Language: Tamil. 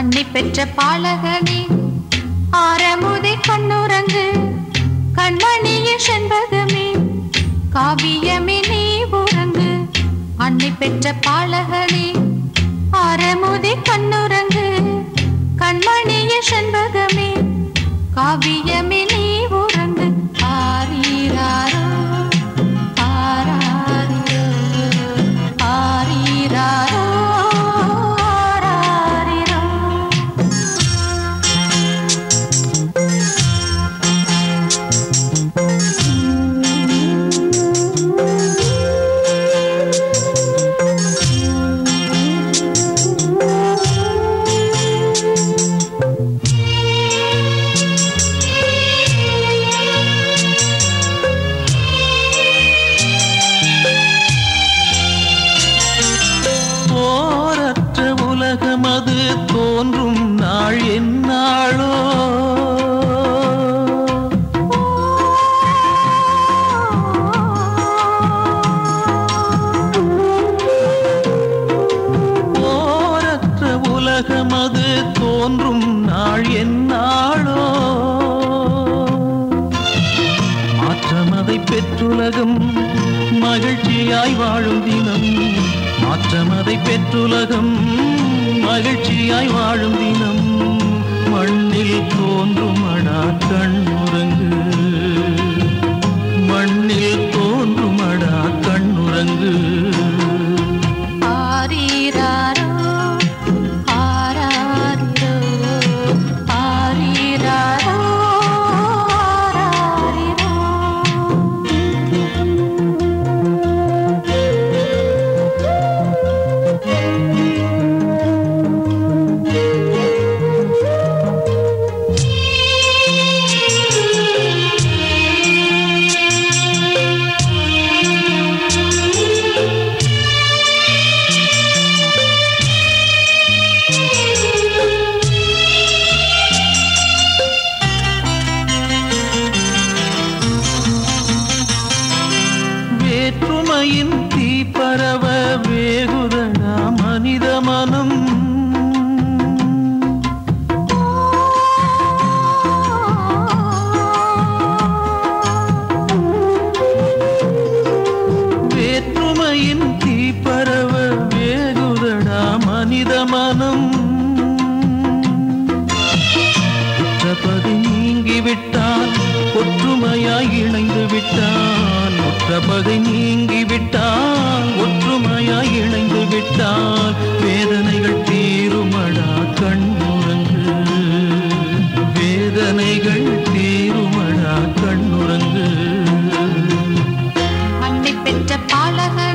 அன்னை பெற்ற பாலகனே ஆரமுதை கண்ணுறங்கு கண்மணிய செண்பகமே காவியமே நீ உறங்கு அன்னை பெற்ற பாலகனே ஆரமுதை கண்ணுறங்கு கண்மணிய செண்பகமே காவியமே நீ உறங்கு ஆரீராரோ ஆராரிரோ ஆரீராரோ ஆராரிரோ போரற்ற உலகம் அது தோன்றும் நாள் என்னாளோ போரற்ற உலகம் அது தோன்றும் நாள் என்னாளோ மாற்றம் அதை பெற்றுலகம் மகிழ்ச்சியாய் வாழும் தினம் மாற்றம் அதை பெற்றுலகம் மகிழ்ச்சியாய் வாழும் தினம் மண்ணில் தோன்றும் அடா கண்ணுறங்கு மண்ணில் தோன்றும் அடா கண்ணுறங்கு ஆரீராரோ ஆராரிரோ ஆரீராரோ ஆராரிரோ வேற்றுமையின் தீப்பரவ வேகுதடா மனித மனம் வேற்றுமையின் தீப்பரவ வேகுதடா மனித மனம் உற்றபதி நீங்கி விட்டால் ஒற்றுமையாய் இணைந்து விட்டால் உற்றபகை நீங்கி விட்டால் ஒற்றுமையாய் இணைந்து விட்டால் வேதனைகள் தீருமடா கண்ணுறங்கு வேதனைகள் தீருமடா கண்ணுறங்கு அன்னை பெற்ற பாலகனே